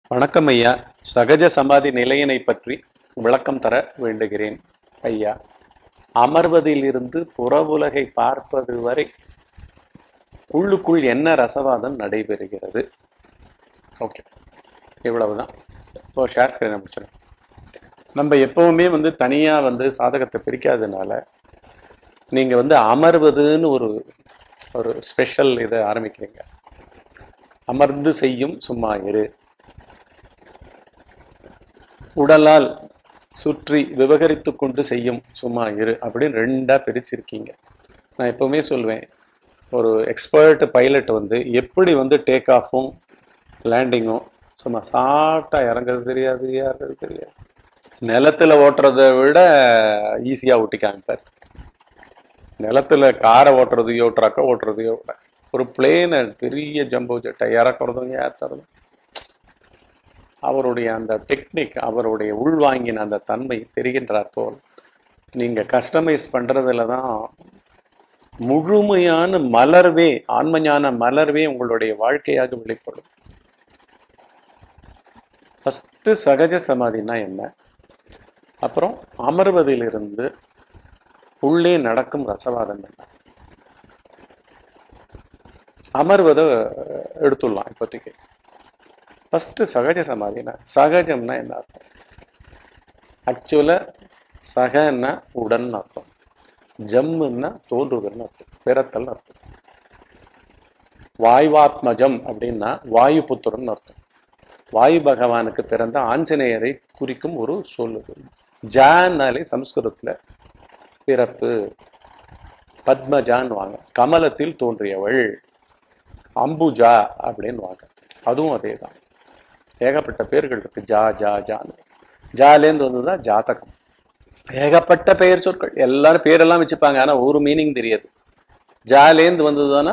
வணக்கம் ஐயா சகஜ சமாதி நிலையினை பற்றி விளக்கம் தர வேண்டுகிறேன் ஐயா அமர்வதிலிருந்து புறவுலகை பார்ப்பது வரை உள்ளுக்குள் என்ன ரசவாதம் நடைபெறுகிறது ஓகே இவ்வளவுதான் இப்போ ஷேர் ஸ்கிரீனை முடிச்சிடும் நம்ம எப்பவுமே வந்து தனியாக வந்து சாதகத்தை பிரிக்காததுனால நீங்கள் வந்து அமர்வதுன்னு ஒரு ஒரு ஸ்பெஷல் இதை ஆரம்பிக்கிறீங்க அமர்ந்து செய்யும் சும்மா இரு உடலால் சுற்றி விவகரித்து கொண்டு செய்யும் சும்மா இரு அப்படின்னு ரெண்டா பிரிச்சிருக்கீங்க நான் எப்பவுமே சொல்வேன் ஒரு எக்ஸ்பர்ட் பைலட் வந்து எப்படி வந்து டேக் ஆஃபும் லேண்டிங்கும் சும்மா சாட்டா இறங்குறது தெரியாது ஏறது தெரியாது நிலத்துல ஓட்டுறதை விட ஈஸியா ஓட்டி காமிப்பார் நிலத்துல காரை ஓட்டுறதையோ ட்ரக்கை ஓட்டுறதையோ விட ஒரு பிளேனை பெரிய ஜம்போ ஜெட்டை இறக்குறதும் ஏத்துறதும் அவருடைய அந்த டெக்னிக் அவருடைய உள்வாங்கின அந்த தன்மை தெரிகின்றார் போல் நீங்க கஸ்டமைஸ் பண்றதுல தான் முழுமையான மலர்வே ஆன்மஞான மலர்வே உங்களுடைய வாழ்க்கையாக வெளிப்படும் ஃபஸ்ட்டு சகஜ சமாதினா என்ன அப்புறம் அமர்வதிலிருந்து உள்ளே நடக்கும் ரசவாதம் என்ன அமர்வதை எடுத்துடலாம் இப்போதைக்கு ஃபஸ்ட்டு சகஜ சமாதினா சகஜம்னா என்ன அர்த்தம் ஆக்சுவலாக சகன்னா உடன் அர்த்தம் ஜம்முன்னா தோன்றுதல்னு அர்த்தம் பிறத்தல்னு அர்த்தம் வாய்வாத்மஜம் அப்படின்னா வாயு புத்திரன் அர்த்தம் வாயு பகவானுக்கு பிறந்த ஆஞ்சநேயரை குறிக்கும் ஒரு சொல்லு ஜான்னாலே சம்ஸ்கிருதத்துல பிறப்பு பத்மஜான்னு வாங்க கமலத்தில் தோன்றியவள் அம்புஜா அப்படின்னு வாங்க அதுவும் அதே தான் ஏகப்பட்ட பேர்கள் இருக்கு ஜா ஜா ஜான்னு ஜாலேந்து வந்ததுதான் ஜாதகம் ஏகப்பட்ட பெயர் சொற்கள் எல்லாரும் பேரெல்லாம் வச்சுப்பாங்க ஆனா ஒரு மீனிங் தெரியாது ஜாலேந்து வந்ததுதானா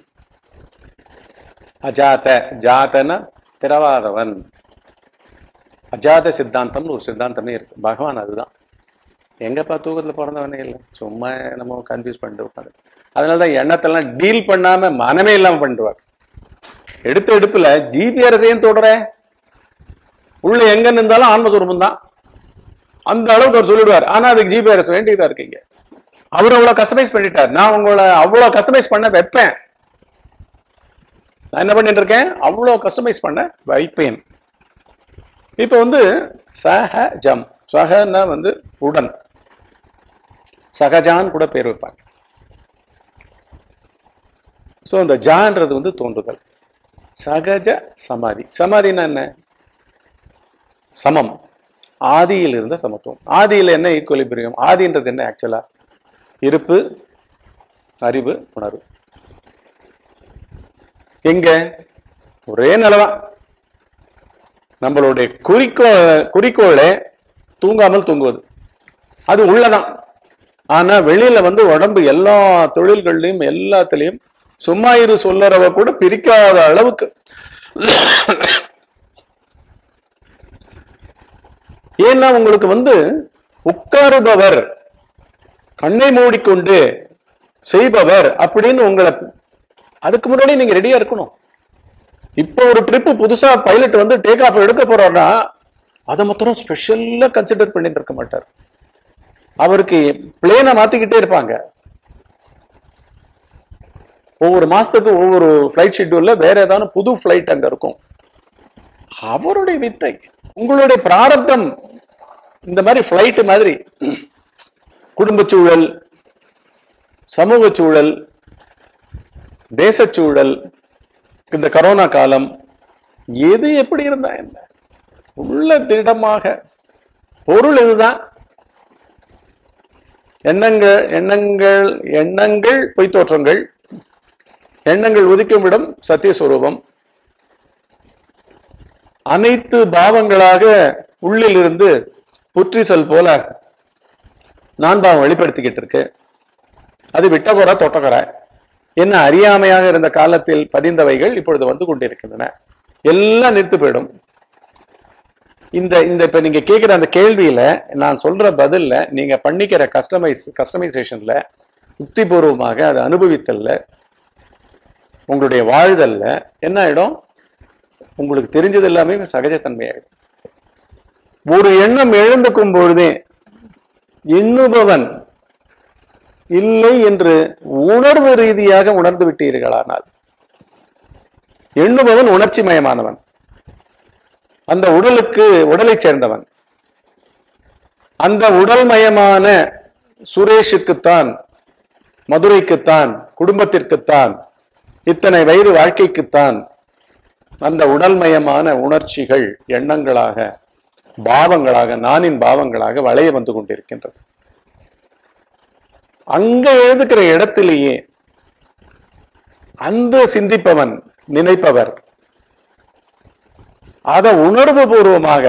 அஜாத ஜாதன பிறவாதவன் அஜாத சித்தாந்தம்னு ஒரு சித்தாந்தமே இருக்கு பகவான் அதுதான் எங்கப்பா தூக்கத்துல பிறந்தவனே இல்லை சும்மா நம்ம கன்ஃபியூஸ் பண்ணிட்டு உட்காந்து அதனாலதான் எண்ணத்தெல்லாம் டீல் பண்ணாம மனமே இல்லாம பண்ணிடுவார் எடுத்த எடுப்புல ஜிபிஆர்எஸையும் தொடுறேன் உள்ள எங்க இருந்தாலும் ஆன்மஸ்வரூபம் தான் அந்த அளவுக்கு அவர் சொல்லிடுவார் ஆனா அதுக்கு ஜிபிஆர்எஸ் வேண்டியதா இருக்கீங்க அவர் அவ்வளவு கஸ்டமைஸ் பண்ணிட்டார் நான் உங்களை அவ்வளவு கஸ்டமைஸ் பண்ண வைப்பேன் நான் என்ன பண்ணிட்டு இருக்கேன் அவ்வளோ கஸ்டமைஸ் பண்ண வைப்பேன் இப்போ வந்து சஹஜம் சஹன்னா வந்து உடன் சகஜான் கூட பேர் வைப்பாங்க ஸோ இந்த ஜான்றது வந்து தோன்றுதல் சகஜ சமாதி சமாதினா என்ன சமம் ஆதியில் இருந்த சமத்துவம் ஆதியில் என்ன ஈக்குவலிபிரியம் ஆதின்றது என்ன ஆக்சுவலா இருப்பு அறிவு உணர்வு எங்க ஒரே நிலதான் நம்மளுடைய குறிக்கோள் குறிக்கோளே தூங்காமல் தூங்குவது அது உள்ளதான் ஆனா வெளியில வந்து உடம்பு எல்லா தொழில்கள்லயும் எல்லாத்துலயும் சும்மா இரு சொல்லறவ கூட பிரிக்காத அளவுக்கு ஏன்னா உங்களுக்கு வந்து உட்காருபவர் கண்ணை மூடிக்கொண்டு செய்பவர் அப்படின்னு உங்களை அதுக்கு முன்னாடி நீங்க ரெடியா இருக்கணும் இப்போ ஒரு ட்ரிப் புதுசா பைலட் வந்து டேக் ஆஃப் எடுக்க போறாருன்னா அதை மாத்திரம் ஸ்பெஷல்லா கன்சிடர் பண்ணிட்டு இருக்க மாட்டார் அவருக்கு பிளேனை மாத்திக்கிட்டே இருப்பாங்க ஒவ்வொரு மாசத்துக்கு ஒவ்வொரு ஃபிளைட் ஷெட்யூல்ல வேற ஏதாவது புது ஃபிளைட் அங்க இருக்கும் அவருடைய வித்தை உங்களுடைய பிராரப்தம் இந்த மாதிரி ஃபிளைட் மாதிரி குடும்ப சூழல் சமூக சூழல் தேசச்சூழல் இந்த கரோனா காலம் எது எப்படி இருந்தா என்ன உள்ள திடமாக பொருள் இதுதான் எண்ணங்கள் எண்ணங்கள் எண்ணங்கள் பொய்த்தோற்றங்கள் எண்ணங்கள் ஒதுக்கும் இடம் சத்தியஸ்வரூபம் அனைத்து பாவங்களாக உள்ளில் இருந்து புற்றிசல் போல நான் பாவம் வெளிப்படுத்திக்கிட்டு இருக்கு அது விட்டகோரா தொட்டகோரா என்ன அறியாமையாக இருந்த காலத்தில் பதிந்தவைகள் இப்பொழுது வந்து கொண்டிருக்கின்றன எல்லாம் நிறுத்து போயிடும் இந்த இந்த இப்ப நீங்க கேட்கிற அந்த கேள்வியில நான் சொல்ற பதில்ல நீங்க பண்ணிக்கிற கஸ்டமைஸ் கஸ்டமைசேஷன்ல யுக்திபூர்வமாக அதை அனுபவித்தல்ல உங்களுடைய வாழ்தல்ல என்ன ஆயிடும் உங்களுக்கு தெரிஞ்சது எல்லாமே சகஜத்தன்மையாயிடும் ஒரு எண்ணம் எழுந்துக்கும் பொழுதே எண்ணுபவன் இல்லை என்று உணர்வு ரீதியாக உணர்ந்து விட்டீர்களானால் எண்ணுபவன் உணர்ச்சி மயமானவன் அந்த உடலுக்கு உடலை சேர்ந்தவன் அந்த உடல் மயமான சுரேஷுக்குத்தான் மதுரைக்குத்தான் குடும்பத்திற்குத்தான் இத்தனை வயது வாழ்க்கைக்குத்தான் அந்த உடல்மயமான உணர்ச்சிகள் எண்ணங்களாக பாவங்களாக நானின் பாவங்களாக வளைய வந்து கொண்டிருக்கின்றது அங்க எழுதுக்கிற இடத்திலேயே அந்த சிந்திப்பவன் நினைப்பவர் அத உணர்வு பூர்வமாக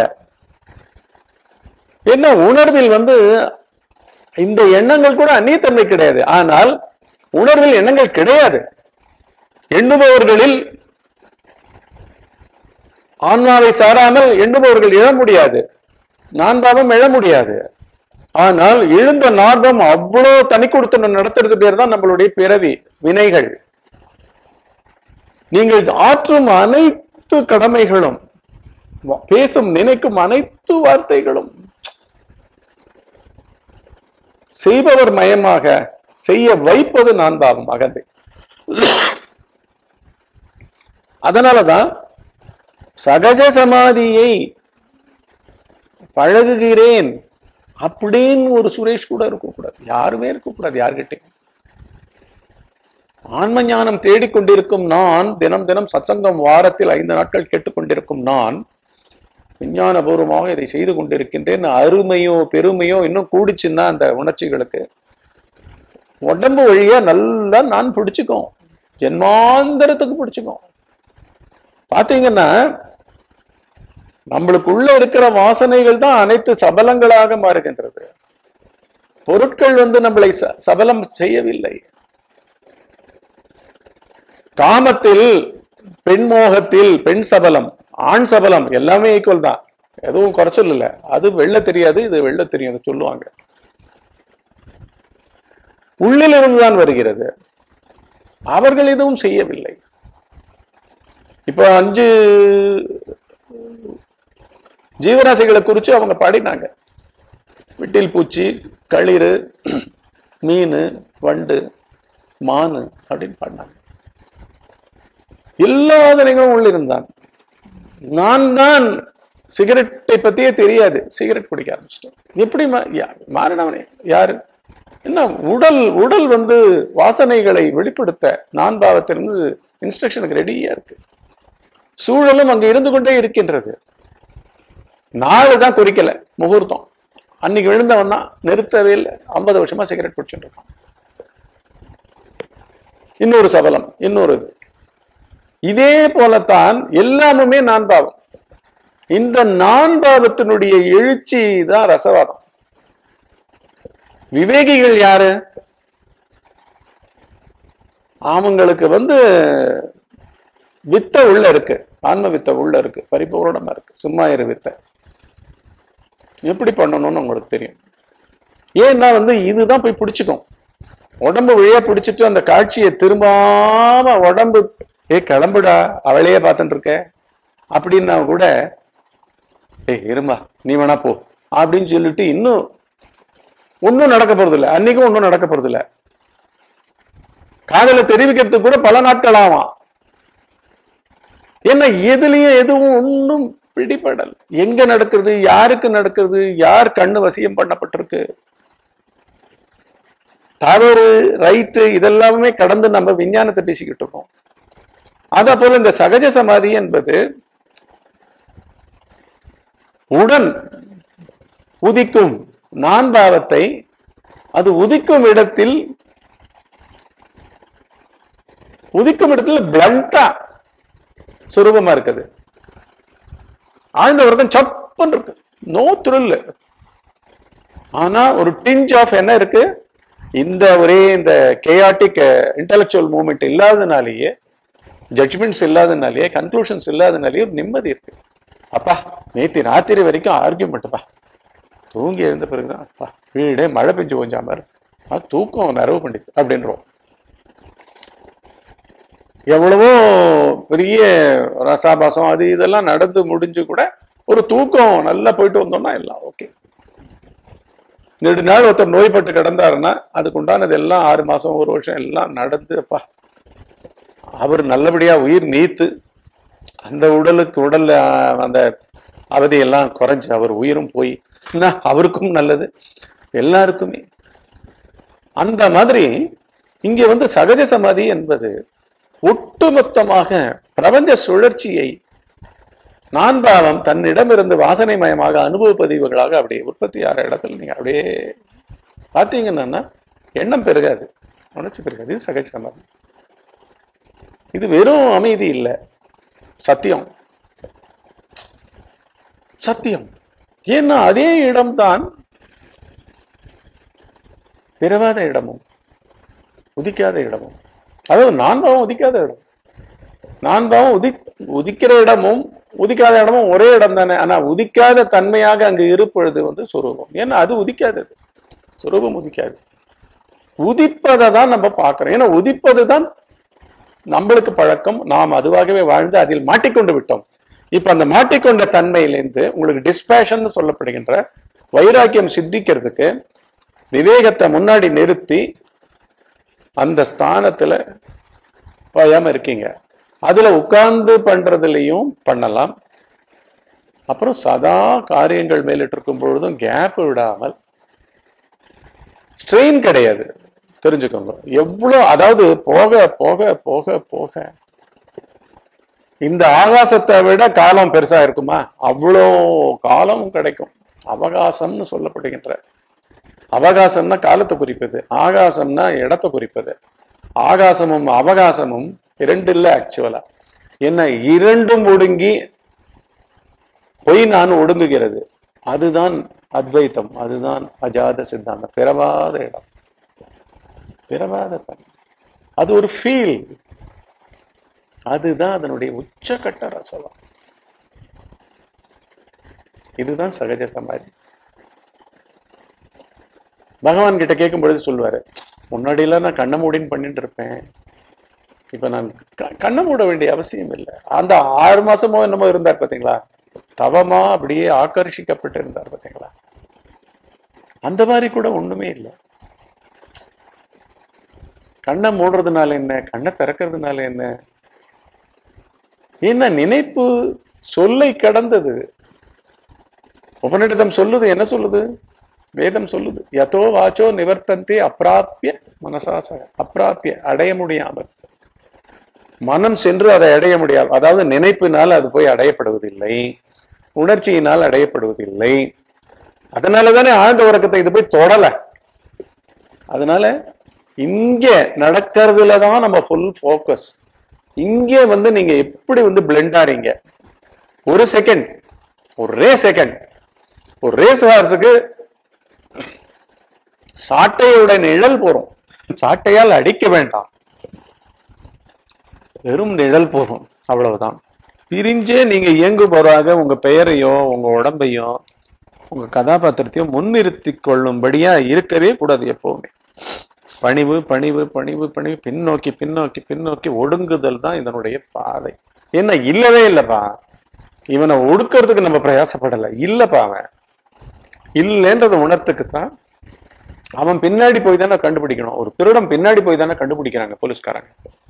என்ன உணர்வில் வந்து இந்த எண்ணங்கள் கூட அந்நியத்தன்மை கிடையாது ஆனால் உணர்வில் எண்ணங்கள் கிடையாது எண்ணுபவர்களில் ஆன்மாவை சாராமல் எண்ணுபவர்கள் எழ முடியாது நான்பாவம் எழ முடியாது ஆனால் எழுந்த நார்வம் அவ்வளோ தனி கொடுத்து நடத்துறது பேர் தான் நம்மளுடைய பிறவி வினைகள் நீங்கள் ஆற்றும் அனைத்து கடமைகளும் பேசும் நினைக்கும் அனைத்து வார்த்தைகளும் செய்பவர் மயமாக செய்ய வைப்பது நான் பாவம் அகந்தை அதனாலதான் சகஜ சமாதியை பழகுகிறேன் அப்படின்னு ஒரு சுரேஷ் கூட இருக்கக்கூடாது யாருமே இருக்கக்கூடாது யார்கிட்டையும் ஆன்ம ஞானம் தேடிக்கொண்டிருக்கும் நான் தினம் தினம் சத்சங்கம் வாரத்தில் ஐந்து நாட்கள் கேட்டுக்கொண்டிருக்கும் நான் விஞ்ஞானபூர்வமாக இதை செய்து கொண்டிருக்கின்றேன் அருமையோ பெருமையோ இன்னும் கூடிச்சுன்னா அந்த உணர்ச்சிகளுக்கு உடம்பு வழியா நல்லா நான் பிடிச்சுக்கும் ஜென்மாந்தரத்துக்கு பிடிச்சுக்கும் பாத்தீங்கன்னா நம்மளுக்குள்ள இருக்கிற வாசனைகள் தான் அனைத்து சபலங்களாக மாறுகின்றது பொருட்கள் வந்து நம்மளை ச- சபலம் செய்யவில்லை காமத்தில் பெண் மோகத்தில் பெண் சபலம் ஆண் சபலம் எல்லாமே ஈக்குவல் தான் எதுவும் குறைச்சல் இல்லை அது வெள்ள தெரியாது இது வெள்ள தெரியும் அதை சொல்லுவாங்க உள்ளிலிருந்து தான் வருகிறது அவர்கள் எதுவும் செய்யவில்லை இப்போ அஞ்சு ஜீவராசிகளை குறித்து அவங்க பாடினாங்க விட்டில் பூச்சி களிறு மீன் வண்டு மானு அப்படின்னு பாடினாங்க எல்லா ஆசனைகளும் உள்ளிருந்தான் நான் தான் சிகரெட்டை பத்தியே தெரியாது சிகரெட் குடிக்க ஆரம்பிச்சிட்டேன் எப்படி மா- யா- மாறினவனே யாரு என்ன உடல் உடல் வந்து வாசனைகளை வெளிப்படுத்த நான் பாவத்திலிருந்து இன்ஸ்ட்ரக்ஷனுக்கு ரெடியா இருக்கு சூழலும் அங்க இருந்து கொண்டே இருக்கின்றது நாலு தான் குறிக்கல முகூர்த்தம் அன்னைக்கு விழுந்தவன் தான் நிறுத்தவே இல்லை ஐம்பது வருஷமா சிகரெட் குடிச்சுட்டு இருக்கான் இன்னொரு சபலம் இன்னொரு இது இதே போலத்தான் எல்லாமுமே நான் பாவம் இந்த நான் பாவத்தினுடைய எழுச்சி தான் ரசவாதம் விவேகிகள் யாரு அவங்களுக்கு வந்து வித்த உள்ள இருக்கு ஆன்ம வித்த உள்ள இருக்கு பரிபூரணமா இருக்கு சும்மா இரு வித்த எப்படி பண்ணணும்னு உங்களுக்கு தெரியும் ஏன்னா வந்து இதுதான் போய் பிடிச்சுக்கும் உடம்பு வழியா பிடிச்சிட்டு அந்த காட்சியை திரும்பாம உடம்பு ஏ கிளம்புடா அவளையே பார்த்துட்டு இருக்க அப்படின்னா கூட ஏய் இருமா நீ வேணா போ அப்படின்னு சொல்லிட்டு இன்னும் ஒன்றும் நடக்க போறது இல்லை அன்னைக்கும் ஒன்றும் நடக்க போறது இல்லை காதலை தெரிவிக்கிறதுக்கு கூட பல நாட்கள் ஆகும் ஏன்னா எதுலயும் எதுவும் ஒன்றும் பிடிபடல் எங்க நடக்கிறது யாருக்கு நடக்கிறது யார் கண்ணு வசியம் பண்ணப்பட்டிருக்கு தவறு ரைட்டு இதெல்லாமே கடந்து நம்ம விஞ்ஞானத்தை பேசிக்கிட்டு இருக்கோம் அதே போல இந்த சகஜ சமாதி என்பது உடன் உதிக்கும் நான் பாவத்தை அது உதிக்கும் இடத்தில் உதிக்கும் இடத்துல பிளண்டா சுரூபமா இருக்குது ஆழ்ந்த வர்க்கம் சப்புன்னு இருக்கு நோ த்ரில் ஆனா ஒரு டிஞ்ச் ஆஃப் என்ன இருக்கு இந்த ஒரே இந்த கேயாட்டிக் இன்டலெக்சுவல் மூமெண்ட் இல்லாதனாலேயே ஜட்ஜ்மெண்ட்ஸ் இல்லாதனாலேயே கன்க்ளூஷன்ஸ் இல்லாதனாலேயே ஒரு நிம்மதி இருக்கு அப்பா நேத்தி ராத்திரி வரைக்கும் ஆர்கியூமெண்ட்டுப்பா தூங்கி எழுந்த பிறகுதான் அப்பா வீடே மழை பெஞ்சு கொஞ்சாம இருக்கு ஆ, தூக்கம் நரவு பண்ணிட்டு அப்படின்றோம் எவ்வளவோ பெரிய ரசாபாசம் அது இதெல்லாம் நடந்து முடிஞ்சு கூட ஒரு தூக்கம் நல்லா போயிட்டு வந்தோம்னா எல்லாம் ஓகே நெடு நாள் ஒருத்தர் நோய்பட்டு கிடந்தாருன்னா அதுக்கு உண்டானது எல்லாம் ஆறு மாசம் ஒரு வருஷம் எல்லாம் நடந்து அப்பா அவர் நல்லபடியா உயிர் நீத்து அந்த உடலுக்கு உடல்ல ஆஹ், அந்த அவதியெல்லாம் குறைஞ்சு அவர் உயிரும் போய் என்ன, அவருக்கும் நல்லது எல்லாருக்குமே அந்த மாதிரி இங்கே வந்து சகஜ சமாதி என்பது ஒட்டுமொத்தமாக பிரபஞ்ச சுழற்சியை நான்பாவம் தன்னிடமிருந்து வாசனைமயமாக அனுபவ பதிவுகளாக அப்படியே உற்பத்தி ஆகிற இடத்துல நீங்க அப்படியே பார்த்தீங்கன்னா எண்ணம் பெருகாது உணர்ச்சி பெருகாது இது சகஜ சமாதி இது வெறும் அமைதி இல்லை சத்தியம் சத்தியம் ஏன்னா அதே இடம்தான் பிறவாத இடமும் உதிக்காத இடமும் அதாவது நான்பாவம் உதிக்காத இடம் நான்பாவம் உதி உதிக்கிற இடமும் உதிக்காத இடமும் ஒரே இடம் தானே ஆனா உதிக்காத தன்மையாக அங்கு இருப்பொழுது வந்து சொரூபம் ஏன்னா அது உதிக்காதது சொரூபம் உதிக்காது உதிப்பதை தான் நம்ம பார்க்கிறோம் ஏன்னா உதிப்பது தான் நம்மளுக்கு பழக்கம் நாம் அதுவாகவே வாழ்ந்து அதில் மாட்டிக்கொண்டு விட்டோம் இப்ப அந்த மாட்டிக்கொண்ட தன்மையிலேருந்து உங்களுக்கு டிஸ்பேஷன் சொல்லப்படுகின்ற வைராக்கியம் சித்திக்கிறதுக்கு விவேகத்தை முன்னாடி நிறுத்தி அந்த ஸ்தானத்துல ஓயாம இருக்கீங்க அதுல உட்கார்ந்து பண்றதுலயும் பண்ணலாம் அப்புறம் சதா காரியங்கள் மேலிட்டு இருக்கும் பொழுதும் கேப் விடாமல் ஸ்ட்ரெயின் கிடையாது தெரிஞ்சுக்கோங்க எவ்வளோ அதாவது போக போக போக போக இந்த ஆகாசத்தை விட காலம் பெருசா இருக்குமா அவ்வளோ காலம் கிடைக்கும் அவகாசம்னு சொல்லப்படுகின்ற அவகாசம்னா காலத்தை குறிப்பது ஆகாசம்னா இடத்தை குறிப்பது ஆகாசமும் அவகாசமும் இரண்டு இல்லை ஆக்சுவலா என்ன இரண்டும் ஒடுங்கி பொய் நான் ஒடுங்குகிறது அதுதான் அத்வைத்தம் அதுதான் அஜாத சித்தாந்தம் பிறவாத இடம் பிறவாத தன்மை அது ஒரு ஃபீல் அதுதான் அதனுடைய உச்சக்கட்ட ரசவம் இதுதான் சகஜ சமாதி பகவான் கிட்ட கேட்கும் பொழுது சொல்லுவாரு முன்னாடியெல்லாம் நான் கண்ணை மூடின்னு பண்ணிட்டு இருப்பேன் இப்ப நான் க- கண்ணை மூட வேண்டிய அவசியம் இல்லை அந்த ஆறு மாசமோ என்னமோ இருந்தார் பாத்தீங்களா தவமா அப்படியே ஆக்கர்ஷிக்கப்பட்டு இருந்தார் பாத்தீங்களா அந்த மாதிரி கூட ஒண்ணுமே இல்லை கண்ணை மூடுறதுனால என்ன கண்ணை திறக்கிறதுனால என்ன என்ன நினைப்பு சொல்லை கடந்தது உபநிடதம் சொல்லுது என்ன சொல்லுது வேதம் சொல்லுது யதோ வாச்சோ நிவர்த்தந்தே அப்பிராப்பிய மனசாச அப்பிராப்பிய அடைய முடியாமல் மனம் சென்று அதை அடைய முடியாது அதாவது நினைப்பினால் அது போய் அடையப்படுவதில்லை உணர்ச்சியினால் அடையப்படுவதில்லை அதனால தானே ஆழ்ந்த உறக்கத்தை இது போய் தொடல அதனால இங்க நடக்கிறதுல தான் நம்ம ஃபுல் ஃபோக்கஸ் இங்கே வந்து நீங்க எப்படி வந்து பிளெண்ட் ஆறீங்க ஒரு செகண்ட் ஒரே செகண்ட் ஒரு ரேஸ் ஹார்ஸுக்கு சாட்டையோட நிழல் போறோம் சாட்டையால் அடிக்க வேண்டாம் வெறும் நிழல் போதும் அவ்வளவுதான் பிரிஞ்சே நீங்க இயங்கு போறாக உங்க பெயரையோ உங்க உடம்பையோ உங்க கதாபாத்திரத்தையும் முன்னிறுத்தி கொள்ளும்படியா இருக்கவே கூடாது எப்பவுமே பணிவு பணிவு பணிவு பணிவு பின்னோக்கி பின்னோக்கி பின்னோக்கி ஒடுங்குதல் தான் இதனுடைய பாதை என்ன இல்லவே இல்லப்பா இவனை ஒடுக்கிறதுக்கு நம்ம பிரயாசப்படலை இல்லப்பா அவன் இல்லைன்றத உணர்த்துக்கு தான் அவன் பின்னாடி போய் தானே கண்டுபிடிக்கணும் ஒரு திருடன் பின்னாடி போய் தானே கண்டுபிடிக்கிறாங்க போலீஸ்காரங்க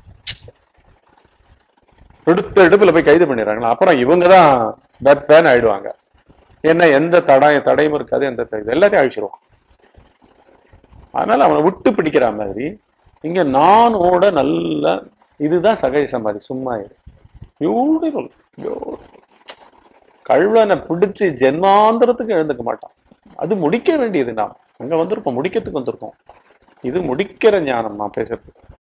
எடுத்த எடுப்புல போய் கைது பண்ணிடுறாங்களா அப்புறம் இவங்க தான் பேட் பேன் ஆயிடுவாங்க ஏன்னா எந்த தடை தடையும் இருக்காது எந்த இது எல்லாத்தையும் அழிச்சிருவான் அதனால அவனை விட்டு பிடிக்கிற மாதிரி இங்க நானோட நல்ல இதுதான் சகஜ சமாதி சும்மா இரு பியூட்டிஃபுல் கழுவனை பிடிச்சு ஜென்மாந்திரத்துக்கு எழுந்துக்க மாட்டான் அது முடிக்க வேண்டியது நாம் அங்க வந்திருக்கோம் முடிக்கிறதுக்கு வந்திருக்கோம் இது முடிக்கிற ஞானம் நான் பேசுறது